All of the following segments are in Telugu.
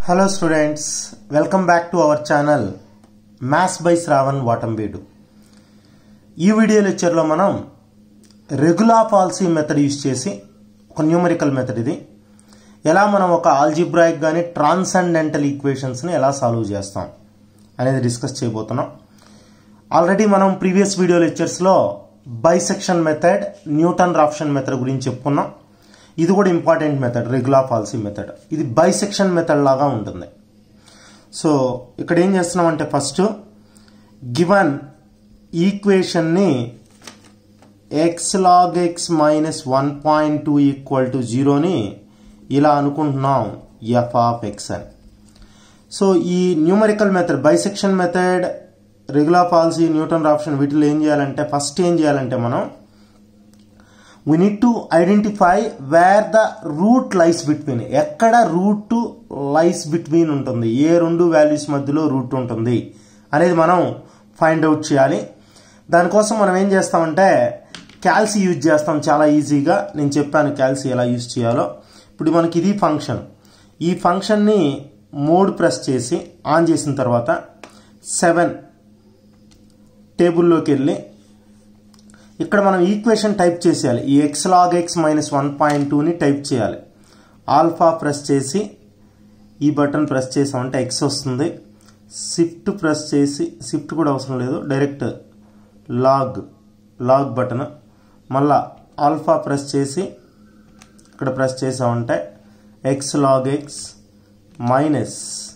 Hello students welcome back to our channel maths by Shravan Vatambedu ఈ వీడియో లెక్చర్లో మనం రెగ్యులర్ పాలసీ మెథడ్ యూస్ చేసి ఒక న్యూమరికల్ మెథడ్ ఇది ఎలా మనం ఒక ఆల్జిబ్రాయిక్ కానీ ట్రాన్సెండెంటల్ ఈక్వేషన్స్ని ఎలా సాల్వ్ చేస్తాం అనేది డిస్కస్ చేయబోతున్నాం ఆల్రెడీ మనం ప్రీవియస్ వీడియో లెక్చర్స్లో bisection method Newton Raphson method గురించి చెప్పుకున్నాం ఇది కూడా important method regula falsi method ఇది బైసెక్షన్ మెథడ్ లాగా ఉంటుంది సో ఇక్కడ ఏం చేస్తున్నామంటే ఫస్ట్ గివన్ ఈక్వేషన్ని X log X minus one point two equal to జీరోని ఇలా అనుకుంటున్నాం ఎఫ్ ఆఫ్ ఎక్స్ అని సో ఈ numerical method bisection method regula falsi Newton Raphson వీటిలో ఏం చేయాలంటే ఫస్ట్ ఏం చేయాలంటే మనం we need to identify wear the root lies between ఎక్కడ రూట్ లైస్ బిట్వీన్ ఉంటుంది ఏ రెండు వాల్యూస్ మధ్యలో రూట్ ఉంటుంది అనేది మనం ఫైండ్ అవుట్ చేయాలి దానికోసం మనం ఏం చేస్తామంటే క్యాల్సీ యూజ్ చేస్తాం చాలా ఈజీగా నేను చెప్పాను క్యాల్సీ ఎలా యూజ్ చేయాలో ఇప్పుడు మనకి ఇది ఫంక్షన్ ఈ ఫంక్షన్ని మోడ్ ప్రెస్ చేసి ఆన్ చేసిన తర్వాత సెవెన్ టేబుల్లోకి వెళ్ళి ఇక్కడ మనం ఈక్వేషన్ టైప్ చేసేయాలి ఈ X log X minus one point టూని టైప్ చేయాలి ఆల్ఫా ప్రెస్ చేసి ఈ బటన్ ప్రెస్ చేసామంటే ఎక్స్ వస్తుంది షిఫ్ట్ ప్రెస్ చేసి షిఫ్ట్ కూడా అవసరం లేదు డైరెక్ట్ లాగ్ లాగ్ బటన్ మళ్ళా ఆల్ఫా ప్రెస్ చేసి ఇక్కడ ప్రెస్ చేసామంటే X log X minus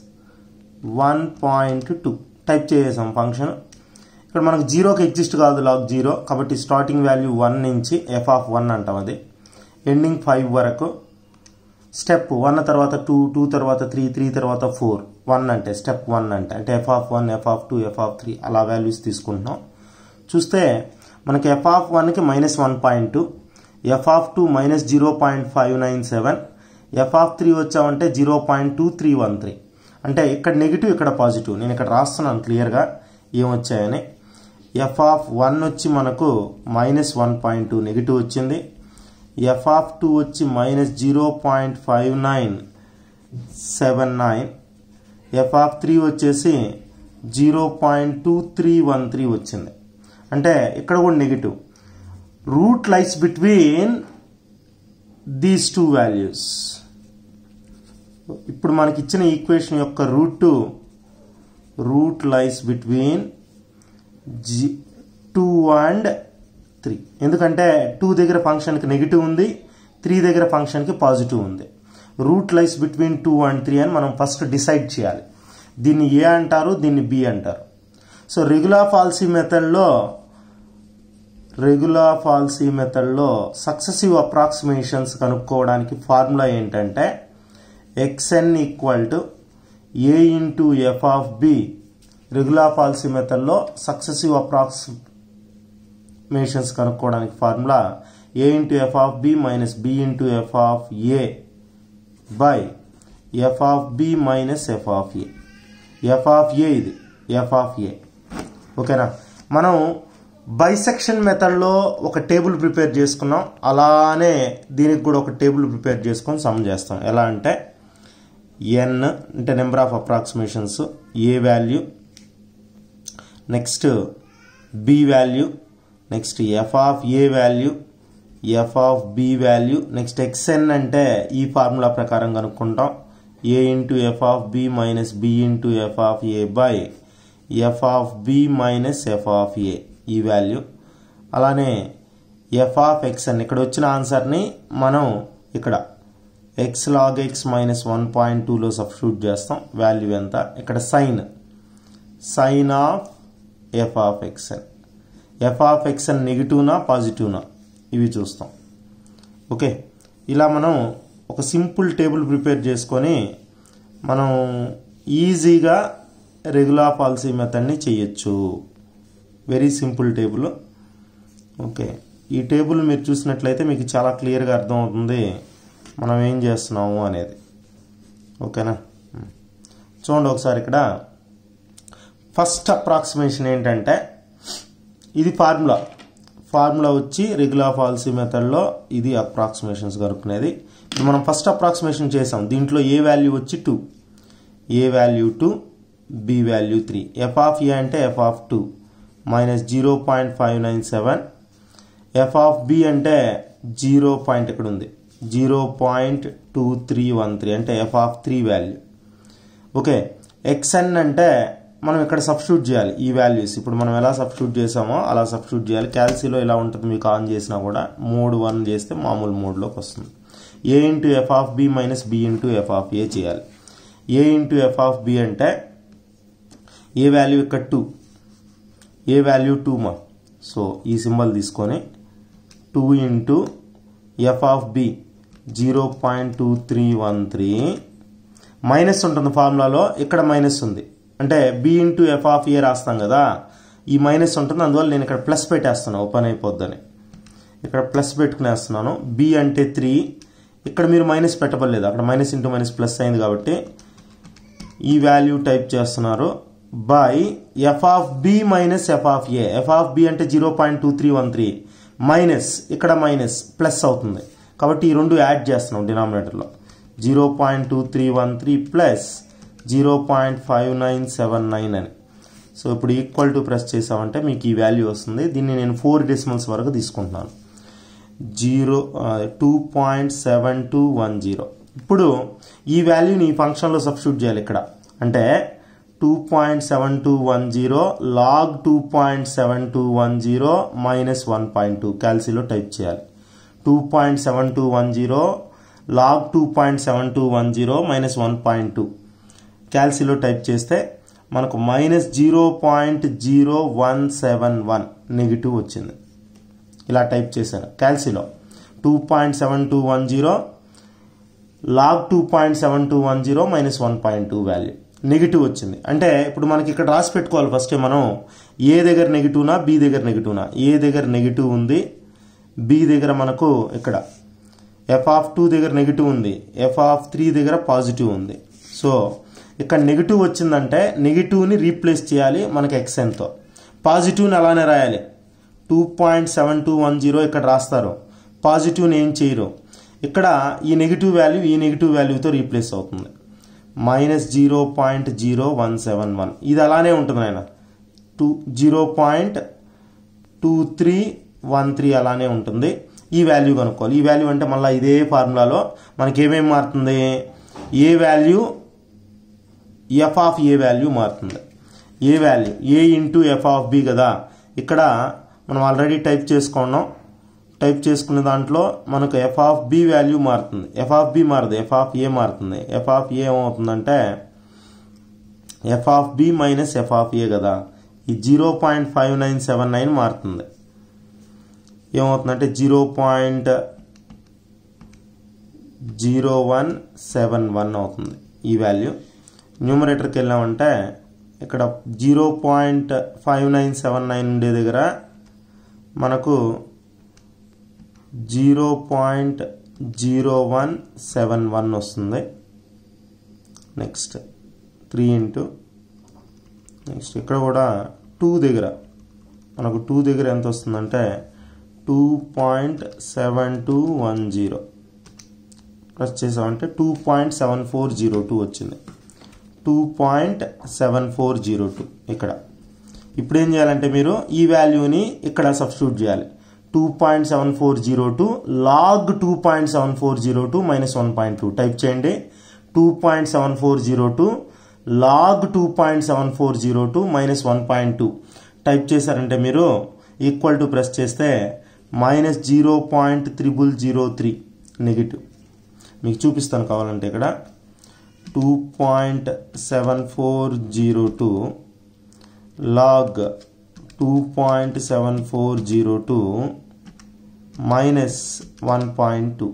one point two type చేసాం ఫంక్షన్ ఇక్కడ మనకు జీరోకి ఎగ్జిస్ట్ కాదు లాగ్ జీరో కాబట్టి స్టార్టింగ్ వాల్యూ వన్ నుంచి ఎఫ్ ఆఫ్ వన్ అంటాం అది ఎండింగ్ ఫైవ్ వరకు స్టెప్ వన్ తర్వాత టూ టూ తర్వాత త్రీ త్రీ తర్వాత ఫోర్ వన్ అంటే స్టెప్ వన్ అంటే అంటే F of one F of two F of three అలా వాల్యూస్ తీసుకుంటున్నాం చూస్తే మనకి ఎఫ్ ఆఫ్ వన్కి minus one point two F of two minus zero point five nine seven F of three వచ్చామంటే zero point two three one three అంటే ఇక్కడ నెగిటివ్ ఇక్కడ పాజిటివ్ నేను ఇక్కడ రాస్తున్నాను క్లియర్గా ఏమొచ్చాయని ఎఫ్ ఆఫ్ వన్ వచ్చి మనకు minus one point two negative వచ్చింది ఎఫ్ ఆఫ్ టూ వచ్చి minus zero point five nine seven nine F of three వచ్చేసి zero point two three one three వచ్చింది అంటే ఇక్కడ కూడా negative root lies between these two values ఇప్పుడు మనకి ఇచ్చిన ఈక్వేషన్ యొక్క రూట్ రూట్ లైస్ బిట్వీన్ జి టూ అండ్ త్రీ ఎందుకంటే టూ దగ్గర ఫంక్షన్కి నెగిటివ్ ఉంది త్రీ దగ్గర ఫంక్షన్కి పాజిటివ్ ఉంది root lies between two and three అని మనం ఫస్ట్ డిసైడ్ చేయాలి దీన్ని ఏ అంటారు దీన్ని బి అంటారు సో రెగ్యులర్ పాలసీ మెథడ్లో రెగ్యులర్ పాలసీ మెథడ్లో సక్సెసివ్ అప్రాక్సిమేషన్స్ కనుక్కోవడానికి ఫార్ములా ఏంటంటే X N equal to A into F of B regula falsi మెథడ్లో సక్సెసివ్ అప్రాక్సిమేషన్స్ కనుక్కోవడానికి formula A into F of B minus B into F of A by F of B minus F of A F of A ఇది ఎఫ్ ఆఫ్ ఏ ఓకేనా మనం బైసెక్షన్ మెథడ్లో ఒక టేబుల్ ప్రిపేర్ చేసుకున్నాం అలానే దీనికి కూడా ఒక టేబుల్ ప్రిపేర్ చేసుకొని సమ్ చేస్తాం ఎలా అంటే ఎన్ అంటే number of approximations A value next B value next F of A value F of B value next X N అంటే ఈ ఫార్ములా ప్రకారం కనుక్కుంటాం A into F of B minus B into F of A by F of B minus F of A ఈ వాల్యూ అలానే ఎఫ్ ఆఫ్ ఎక్స్ అని ఇక్కడ వచ్చిన ఆన్సర్ని మనం ఇక్కడ X log X minus one point టూలో సబ్స్టిట్యూట్ చేస్తాం వాల్యూ ఎంత ఇక్కడ sign sign of F of X అని ఎఫ్ ఆఫ్ ఎక్స్ అని నెగిటివ్నా పాజిటివ్నా ఇవి చూస్తాం ఓకే ఇలా మనం ఒక సింపుల్ టేబుల్ ప్రిపేర్ చేసుకొని మనం ఈజీగా రెగ్యులర్ పాలసీ మెథడ్ని చేయొచ్చు వెరీ సింపుల్ టేబుల్ ఓకే ఈ టేబుల్ మీరు చూసినట్లయితే మీకు చాలా క్లియర్గా అర్థమవుతుంది మనం ఏం చేస్తున్నాము అనేది ఓకేనా చూడండి ఒకసారి ఇక్కడ ఫస్ట్ అప్రాక్సిమేషన్ ఏంటంటే ఇది ఫార్ములా ఫార్ములా వచ్చి రెగ్యులర్ పాలసీ మెథడ్లో ఇది అప్రాక్సిమేషన్స్ కనుక్కునేది ఇప్పుడు మనం ఫస్ట్ అప్రాక్సిమేషన్ చేసాం దీంట్లో ఏ వాల్యూ వచ్చి two A value two B value three F of A అంటే F of two minus zero point five nine seven F of B అంటే జీరో పాయింట్ ఇక్కడ ఉంది zero point two three one three అంటే F of three value okay X N అంటే మనం ఇక్కడ సబ్స్టిట్యూట్ చేయాలి ఈ వాల్యూస్ ఇప్పుడు మనం ఎలా సబ్స్టిట్యూట్ చేసామో అలా సబ్స్టిట్యూట్ చేయాలి క్యాల్సీలో ఇలా ఉంటుంది మీకు ఆన్ చేసినా కూడా మోడ్ వన్ చేస్తే మామూలు మోడ్లోకి వస్తుంది A into F of B minus B into F of A చేయాలి A into F of B అంటే ఏ వాల్యూ ఇక్కడ టూ ఏ వాల్యూ టూ మా సో ఈ సింబల్ తీసుకొని two into F of B zero point two three one three minus ఉంటుంది ఫార్ములాలో ఇక్కడ మైనస్ ఉంది అంటే B into F of A రాస్తాం కదా ఈ మైనస్ ఉంటుంది అందువల్ల నేను ఇక్కడ ప్లస్ పెట్టేస్తాను ఓపెన్ అయిపోద్దని ఇక్కడ ప్లస్ పెట్టుకునేస్తున్నాను బి అంటే త్రీ ఇక్కడ మీరు మైనస్ పెట్టబడలేదు అక్కడ మైనస్ ఇంటూ మైనస్ ప్లస్ అయింది కాబట్టి ఈ వాల్యూ టైప్ చేస్తున్నారు by F of B minus F of A F of B అంటే zero point two three one three minus ఇక్కడ మైనస్ ప్లస్ అవుతుంది కాబట్టి ఈ రెండు యాడ్ చేస్తున్నాం డినామినేటర్లో zero point two three one three plus zero point five nine seven nine అని సో ఇప్పుడు ఈక్వల్ టు ప్రెస్ చేసామంటే మీకు ఈ వాల్యూ వస్తుంది దీన్ని నేను ఫోర్ డెసిమల్స్ వరకు తీసుకుంటున్నాను zero two point seven two one zero ఇప్పుడు ఈ వాల్యూని ఈ ఫంక్షన్లో సబ్స్టిట్యూట్ చేయాలి ఇక్కడ అంటే two point seven two one zero log two point seven two one zero minus one point two క్యాల్సీలో టైప్ చేయాలి two point seven two one zero log two point seven two one zero minus one point two క్యాల్సీలో టైప్ చేస్తే మనకు minus zero point zero one seven one negative వచ్చింది ఇలా టైప్ చేశాను క్యాల్సీలో two point seven two one zero log two point seven two one zero minus one point two value negative వచ్చింది అంటే ఇప్పుడు మనకి ఇక్కడ రాసి పెట్టుకోవాలి ఫస్ట్ మనం ఏ దగ్గర నెగిటివ్నా బి దగ్గర నెగిటివ్నా ఏ దగ్గర నెగిటివ్ ఉంది బి దగ్గర మనకు ఇక్కడ ఎఫ్ ఆఫ్ టూ దగ్గర నెగిటివ్ ఉంది ఎఫ్ ఆఫ్ త్రీ దగ్గర పాజిటివ్ ఉంది సో ఇక్కడ నెగిటివ్ వచ్చిందంటే నెగిటివ్ని రీప్లేస్ చేయాలి మనకి ఎక్స్ఎన్తో పాజిటివ్ని అలానే రాయాలి two point seven two one zero ఇక్కడ రాస్తారు పాజిటివ్ని ఏం చేయరు ఇక్కడ ఈ నెగిటివ్ వాల్యూ ఈ నెగిటివ్ వాల్యూతో రీప్లేస్ అవుతుంది minus zero point zero one seven one ఇది అలానే ఉంటుంది ఆయన two zero point two three one three అలానే ఉంటుంది ఈ వాల్యూ కనుక్కోవాలి ఈ వాల్యూ అంటే మళ్ళీ ఇదే ఫార్ములాలో మనకి ఏమేమి మారుతుంది A value F of A value మారుతుంది A value A into F of B కదా ఇక్కడ మనం ఆల్రెడీ టైప్ చేసుకున్నాం టైప్ చేసుకున్న దాంట్లో మనకు ఎఫ్ ఆఫ్ బి వాల్యూ మారుతుంది ఎఫ్ ఆఫ్ బి మారదు ఎఫ్ ఆఫ్ ఏ మారుతుంది ఎఫ్ ఆఫ్ ఏ ఏమవుతుందంటే F of B minus F of A కదా ఈ zero point five nine seven nine మారుతుంది ఏమవుతుందంటే zero point zero one seven one అవుతుంది ఈ వాల్యూ న్యూమరేటర్కి వెళ్ళామంటే ఇక్కడ zero point five nine seven nine ఉండే దగ్గర మనకు zero point zero one seven one వస్తుంది నెక్స్ట్ త్రీ ఇంటూ నెక్స్ట్ ఇక్కడ కూడా టూ దగ్గర మనకు టూ దగ్గర ఎంత వస్తుందంటే two point seven two one zero plus చేసామంటే two point seven four zero two వచ్చింది two point seven four zero two ఇక్కడ ఇప్పుడు ఏం చేయాలంటే మీరు ఈ వాల్యూని ఇక్కడ సబ్స్టిట్యూట్ చేయాలి two point seven four zero two log two point seven four zero two minus one point two type చేయండి two point seven four zero two log two point seven four zero two minus one point two type చేశారంటే మీరు ఈక్వల్ టు ప్రెస్ చేస్తే minus zero point triple zero three negative మీకు చూపిస్తాను కావాలంటే ఇక్కడ two point seven four zero two log two point seven four zero two minus one point two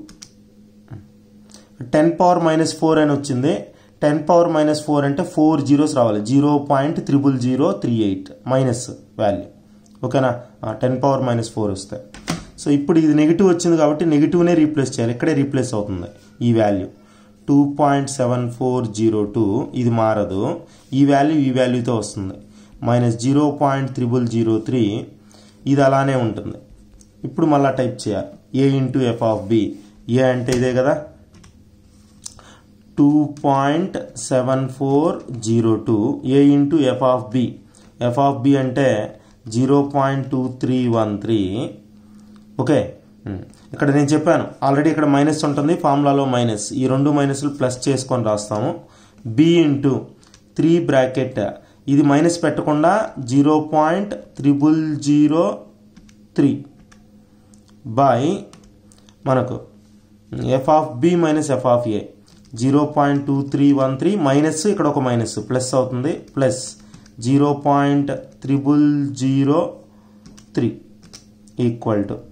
ten power minus four అని వచ్చింది టెన్ పవర్ మైనస్ ఫోర్ అంటే ఫోర్ జీరోస్ రావాలి zero point triple zero three eight minus value ఓకేనా టెన్ పవర్ మైనస్ ఫోర్ వస్తాయి సో ఇప్పుడు ఇది నెగిటివ్ వచ్చింది కాబట్టి నెగిటివ్నే రీప్లేస్ చేయాలి ఇక్కడే రీప్లేస్ అవుతుంది ఈ value two point seven four zero two ఇది మారదు ఈ వాల్యూ ఈ వాల్యూతో వస్తుంది minus zero point triple zero three ఇది అలానే ఉంటుంది ఇప్పుడు మళ్ళీ టైప్ చేయాలి A into F of B A అంటే ఇదే కదా two point seven four zero two A into F of B F of B అంటే zero point two three one three okay um. ఇక్కడ నేను చెప్పాను ఆల్రెడీ ఇక్కడ మైనస్ ఉంటుంది ఫార్ములాలో మైనస్ ఈ రెండు మైనస్లు ప్లస్ చేసుకొని రాస్తాము బి ఇంటూ త్రీ బ్రాకెట్ ఇది మైనస్ పెట్టకుండా zero point triple zero three by మనకు F of B minus F of A zero point two three one three minus ఇక్కడ ఒక మైనస్ ప్లస్ అవుతుంది plus zero point triple zero three equal to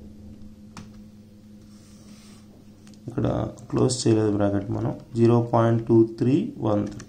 ఇక్కడ క్లోజ్ చేయలేదు బ్రాకెట్ మనం zero point two three one three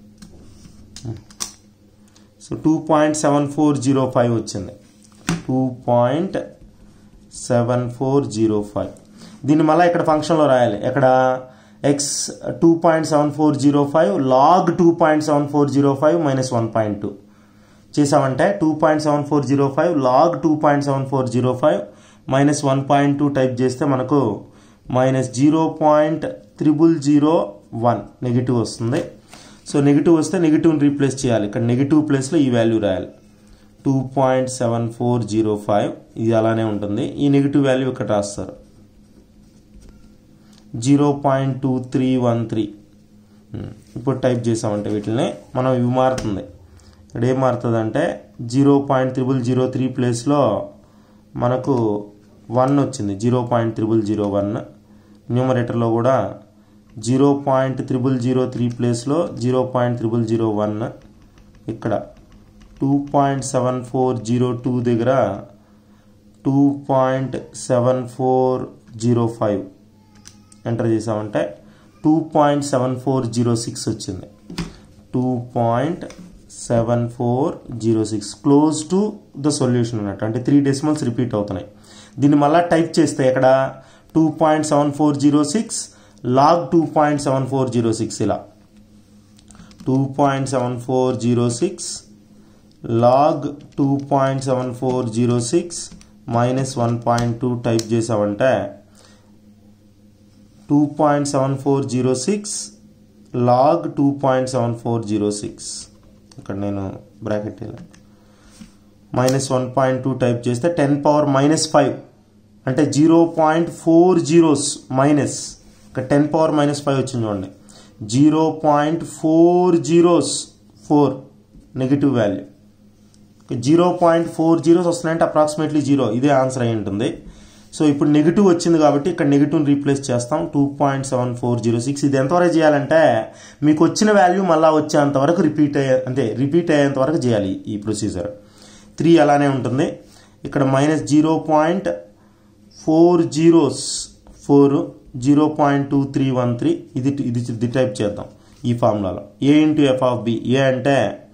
so two point seven four zero five వచ్చింది two point seven four zero five దీన్ని మళ్ళీ ఇక్కడ ఫంక్షన్లో రాయాలి ఇక్కడ X two point seven four zero five log two point seven four zero five minus one point two చేసామంటే two point seven four zero five log two point seven four zero five minus one point two type చేస్తే మనకు minus zero point triple zero one negative వస్తుంది సో నెగిటివ్ వస్తే నెగిటివ్ని రీప్లేస్ చేయాలి ఇక్కడ నెగిటివ్ ప్లేస్లో ఈ వాల్యూ రాయాలి two point seven four zero five ఇది అలానే ఉంటుంది ఈ నెగిటివ్ వాల్యూ ఇక్కడ రాస్తారు zero point two three one three ఇప్పుడు టైప్ చేసామంటే వీటిని మనం ఇవి మారుతుంది ఇక్కడ ఏం మారుతుంది అంటే zero point triple zero three ప్లేస్లో మనకు వన్ వచ్చింది zero point triple zero one న్యూమరేటర్లో కూడా zero point triple zero three ప్లేస్లో zero point triple zero one ఇక్కడ two point seven four zero two దగ్గర two point seven four zero five enter చేసామంటే two point seven four zero six వచ్చింది two point seven four zero six close to the solution అన్నట్టు అంటే త్రీ డెసిమల్స్ రిపీట్ అవుతున్నాయి దీన్ని మళ్ళీ టైప్ చేస్తే ఇక్కడ two point seven four zero six log two point seven four zero six ఇలా two point seven four zero six log two point seven four zero six minus one point two type చేసామంటే two point seven four zero six log two point seven four zero six ఇక్కడ నేను బ్రాకెట్ ఇలా minus one point two type చేస్తే టెన్ పవర్ మైనస్ ఫైవ్ అంటే zero point four zeros minus ఇక్కడ టెన్ పవర్ మైనస్ ఫైవ్ వచ్చింది చూడండి zero point four zeros four negative value zero point four zeros వస్తున్నాయంటే అప్రాక్సిమేట్లీ జీరో ఇదే ఆన్సర్ అయి ఉంటుంది సో ఇప్పుడు నెగిటివ్ వచ్చింది కాబట్టి ఇక్కడ నెగిటివ్ని రీప్లేస్ చేస్తాం two point seven four zero six ఇది ఎంతవరకు చేయాలంటే మీకు వచ్చిన వాల్యూ మళ్ళీ వచ్చేంత వరకు రిపీట్ అయ్యే అంటే రిపీట్ అయ్యేంత వరకు చేయాలి ఈ ప్రొసీజర్ త్రీ అలానే ఉంటుంది ఇక్కడ minus zero point four zeros four zero point two three one three ఇది ఇది ఇది టైప్ చేద్దాం ఈ ఫార్ములాలో A into F of B A అంటే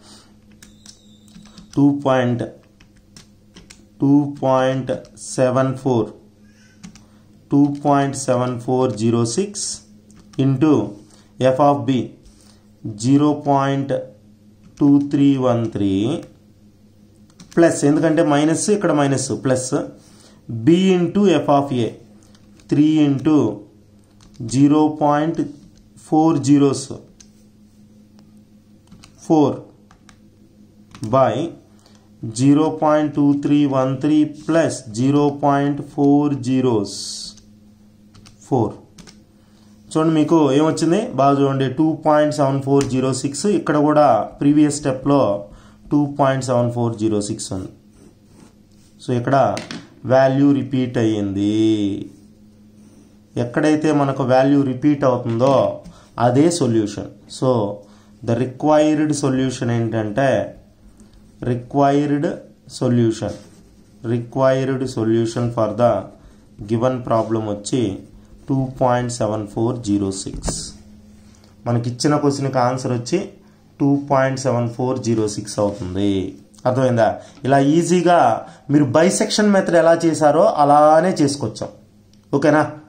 two point two point seven four two point seven four zero six into F of B zero point two three one three plus ఎందుకంటే మైనస్ ఇక్కడ minus plus B into F of A three into zero point four zeros four by zero point two three one three plus zero point four zeros four చూడండి మీకు ఏమొచ్చింది బాగా చూడండి two point seven four zero six ఇక్కడ కూడా ప్రీవియస్ స్టెప్లో two point seven four zero six ఉంది సో ఇక్కడ వాల్యూ రిపీట్ అయ్యింది ఎక్కడైతే మనకు వాల్యూ రిపీట్ అవుతుందో అదే solution so the required solution ఏంటంటే required solution required solution for the given problem వచ్చి two point seven four zero six మనకి ఇచ్చిన క్వశ్చన్కి ఆన్సర్ వచ్చి two point seven four zero six అవుతుంది అర్థమైందా ఇలా ఈజీగా మీరు బైసెక్షన్ మెథడ్ ఎలా చేశారో అలానే చేసుకొచ్చాం ఓకేనా